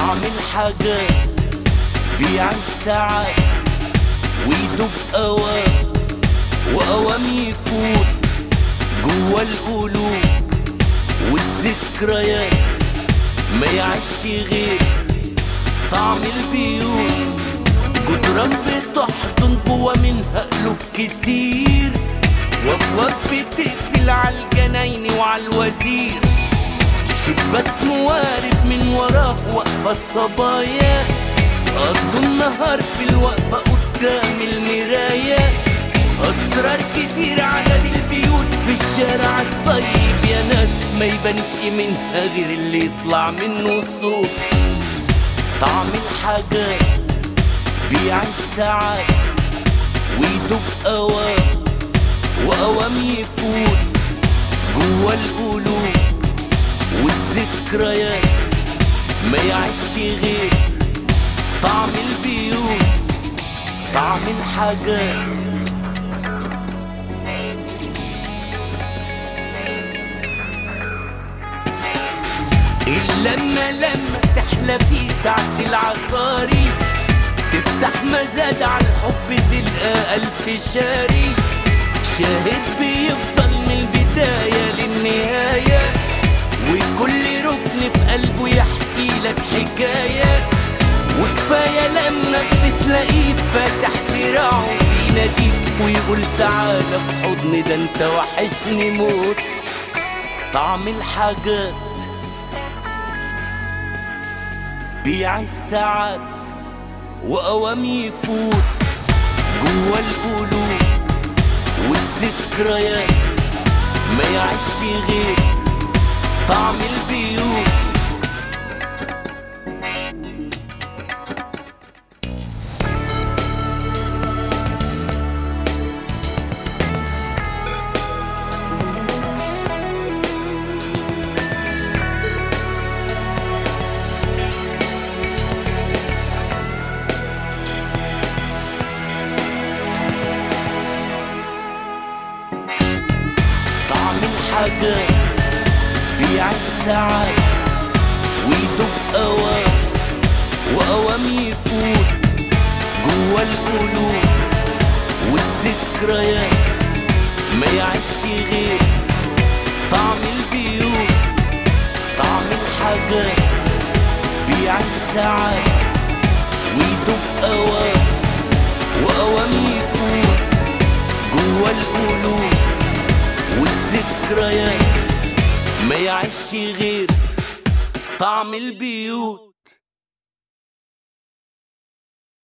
طعم الحاجات بيع الساعات ويدوب أوام وأوام يفوت جوا القلوب والذكريات ما يعيش غير طعم البيوت جدران بتحضن جوا منها قلوب كتير وابواب بتقفل على الجناين وعلى الوزير شباك موارب من وراه واقفة الصبايا قضوا النهار في الوقفة قدام المراية أسرار كتير عدد البيوت في الشارع الطيب يا ناس ما يبانش منها غير اللي يطلع منه صوت طعم الحاجات بيع الساعات ويدوب أوام وأوام يفوت جوا القلوب والذكريات ما يعيش غير طعم البيوت طعم الحاجات اللمة لما تحلى في ساعة العصاري تفتح مزاد على الحب تلقى ألف شاري شاهد بيفضل من البداية للنهاية وكل ركن في قلبه يحكي لك حكاية وكفاية لما بتلاقيه فاتح دراعه بيناديك ويقول تعالى في حضني ده انت وحشني موت طعم الحاجات بيع الساعات وأوام يفوت جوا القلوب والذكريات ما يعيش غير طعم البيوت طعم الحاجات بيع الساعات ويدوب أوام وأوام يفوت جوا القلوب والذكريات ما يعيش غير طعم البيوت طعم الحاجات بيع الساعات ويدوب أوام وأوام يفوت جوا القلوب والذكريات ما يعيش غير طعم البيوت